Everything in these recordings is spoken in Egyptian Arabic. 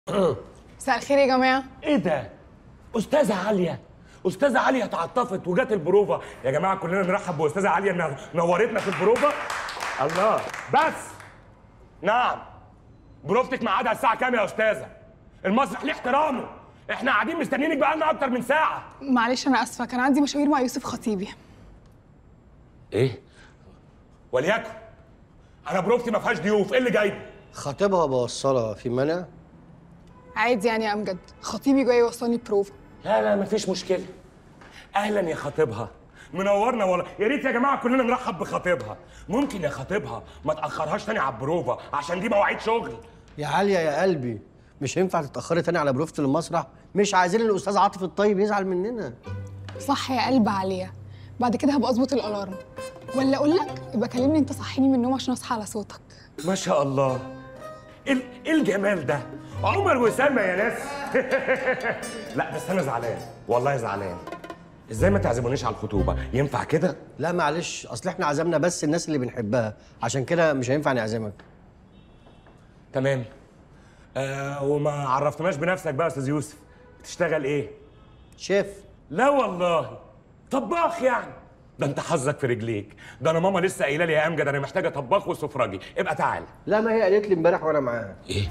مساء الخير يا جماعه ايه ده استاذه عليا استاذه عليا اتعطفت وجات البروفه يا جماعه كلنا نرحب باستاذه عليا انها نورتنا في البروفه الله بس نعم بروفتك ميعادها الساعه كام يا استاذه المسرح ليه احترامه احنا قاعدين مستنيينك بقالنا اكتر من ساعه معلش انا اسفه كان عندي مشاوير مع يوسف خطيبي ايه وليكن انا بروفتي ما فيهاش ضيوف ايه اللي جايبه خطيبها بوصلها في مانع عادي يعني يا امجد خطيبي جاي يوصلني بروفا لا لا مفيش مشكله اهلا يا خطيبها منورنا والله يا ريت يا جماعه كلنا نرحب بخطيبها ممكن يا خطيبها ما تاخرهاش تاني على البروفه عشان دي مواعيد شغل يا عالية يا قلبي مش هينفع تتأخري تاني على بروفة المسرح مش عايزين الأستاذ عاطف الطيب يزعل مننا صح يا قلب عليا بعد كده هبقى اظبط الالارم ولا اقول لك يبقى كلمني انت صحيني من النوم عشان اصحى على صوتك ما شاء الله ايه ال- إيه الجمال ده عمر وسلمى يا ناس لا بس انا زعلان والله زعلان ازاي ما تعزمونيش على الخطوبه ينفع كده لا معلش أصل إحنا عزمنا بس الناس اللي بنحبها عشان كده مش هينفع نعزمك تمام آه وما عرفتناش بنفسك بقى يا استاذ يوسف بتشتغل ايه شيف لا والله طباخ يعني ده انت حظك في رجليك ده انا ماما لسه قايله لي يا امجد انا محتاجه طباخ وسفراجي ابقى تعالى لا ما هي قالت لي امبارح وأنا معاها ايه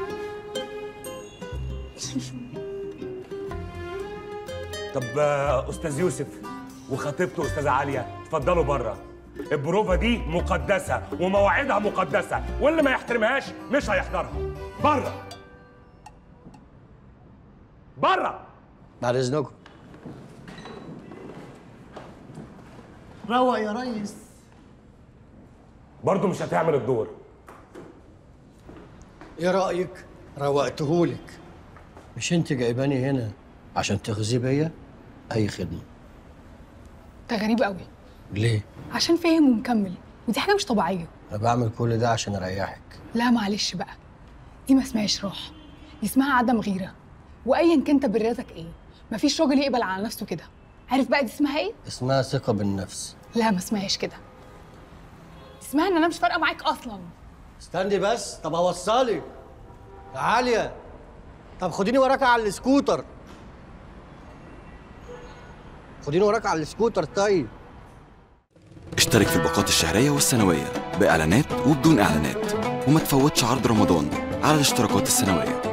طب آه، استاذ يوسف وخطيبته استاذه عاليه اتفضلوا بره البروفه دي مقدسه ومواعيدها مقدسه واللي ما يحترمهاش مش هيحضرها بره بره بعد إذنكم روق يا ريس برضه مش هتعمل الدور إيه رأيك؟ روقتهولك مش أنت جايباني هنا عشان تغذي بيا؟ أي خدمة انت غريب قوي ليه؟ عشان فاهم ومكمل ودي حاجه مش طبيعيه أنا بعمل كل ده عشان أريحك لا معلش بقى دي ما اسمهاش راحه دي اسمها عدم غيره وايا كان تبريراتك ايه مفيش راجل يقبل على نفسه كده عارف بقى دي اسمها ايه اسمها ثقة بالنفس لا ما اسمهاش كده اسمها ان انا مش فارقه معاك اصلا استني بس طب اوصلك يا عالية طب خديني وراك على السكوتر خديني وراك على السكوتر طيب اشترك في الباقات الشهرية والسنوية بإعلانات وبدون إعلانات وما تفوتش عرض رمضان على الاشتراكات السنوية